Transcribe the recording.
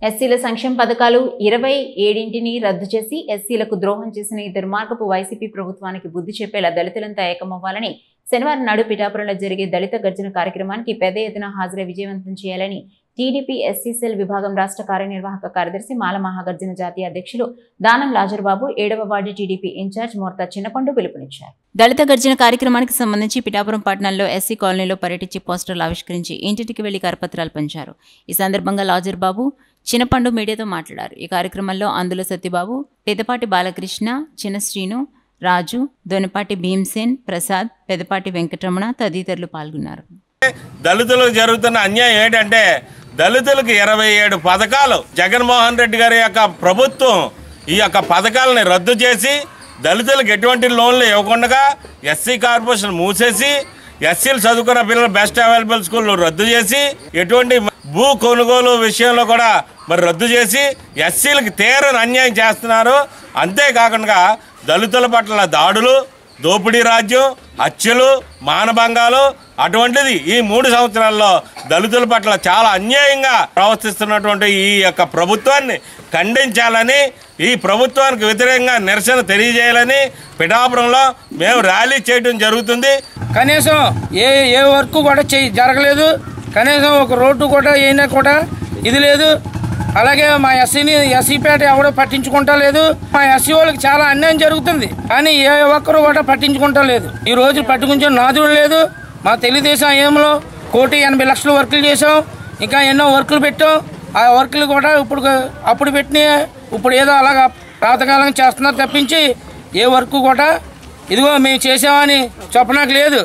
ఎస్సీల సంక్షేమ పథకాలు ఇరవై ఏడింటిని రద్దు చేసి ఎస్సీలకు ద్రోహం చేసిన ఈ దుర్మార్గపు వైసీపీ ప్రభుత్వానికి బుద్ధి చెప్పేలా దళితులంతా ఏకమవ్వాలని శనివారం నాడు పిఠాపురంలో జరిగే దళిత గర్జన కార్యక్రమానికి పెద్ద ఎత్తున హాజరై విజయవంతం చేయాలని టీడీపీ ఎస్సీ సెల్ విభాగం రాష్ట్ర కార్యనిర్వాహక కార్యదర్శి మాల మహాగర్జన జాతీయ అధ్యక్షులు దానం లాజర్బాబు ఏడవ ward TDP incharge Morta Chinnapandu పిలుపునిచ్చారు దళిత గర్జన కార్యక్రమానికి సంబంధించి పిఠాపురం పట్టణంలో ఎస్సీ కాలనీలో పర్యటించి పోస్టర్లు ఆవిష్కరించి ఇంటింటికి వెళ్లి కరపత్రాలు పంచారు ఈ సందర్భంగా లాజర్ బాబు చిన్నపండు మీడియాతో మాట్లాడారు ఈ కార్యక్రమంలో అందుల సత్యబాబు పెదపాటి బాలకృష్ణ చిన్న శ్రీను రాజు దొనపాటి భీమ్సేన్ ప్రసాద్ పెదపాటి వెంకటరమణ తదితరులు పాల్గొన్నారు దళితులకు జరుగుతున్న అన్యాయం ఏంటంటే దళితులకు ఇరవై ఏడు పథకాలు జగన్మోహన్ రెడ్డి గారి యొక్క ప్రభుత్వం ఈ యొక్క పథకాలని రద్దు చేసి దళితులకు ఎటువంటి లోన్లు ఇవ్వకుండా ఎస్సీ కార్పొరేషన్ మూసేసి ఎస్సీలు చదువుకున్న పిల్లలు బెస్ట్ అవైలబుల్ స్కూళ్ళు రద్దు చేసి ఎటువంటి భూ కొనుగోలు విషయంలో కూడా మరి రద్దు చేసి ఎస్సీలకు తీరని అన్యాయం చేస్తున్నారు అంతేకాకుండా దళితుల పట్ల దాడులు దోపిడీ రాజ్యం హత్యలు మానభంగాలు అటువంటిది ఈ మూడు సంవత్సరాల్లో దళితుల పట్ల చాలా అన్యాయంగా ప్రవర్తిస్తున్నటువంటి ఈ యొక్క ప్రభుత్వాన్ని ఖండించాలని ఈ ప్రభుత్వానికి వ్యతిరేకంగా నిరసన తెలియజేయాలని పిఠాపురంలో మేము ర్యాలీ చేయడం జరుగుతుంది కనీసం ఏ ఏ వర్క్ కూడా చేయి జరగలేదు కనీసం ఒక రోడ్డు కూడా అయినా కూడా ఇది లేదు అలాగే మా ఎస్సీని ఎస్సీ పేట ఎవడో పట్టించుకుంటా లేదు మా ఎస్సీ వాళ్ళకి చాలా అన్యాయం జరుగుతుంది కానీ ఏ ఒక్కరు కూడా పట్టించుకుంటా లేదు ఈ రోజు పట్టుకుంటే నాదుడు లేదు మా తెలుగుదేశం ఏంలో కోటి ఎనభై లక్షల వర్కులు చేసాం ఇంకా ఎన్నో వర్కులు పెట్టాం ఆ వర్కులు కూడా ఇప్పుడు అప్పుడు పెట్టిన ఇప్పుడు ఏదో అలాగా పాతకాలం చేస్తున్నారు తప్పించి ఏ వర్క్ కూడా ఇదిగో మేము చేసామని చెప్పడానికి లేదు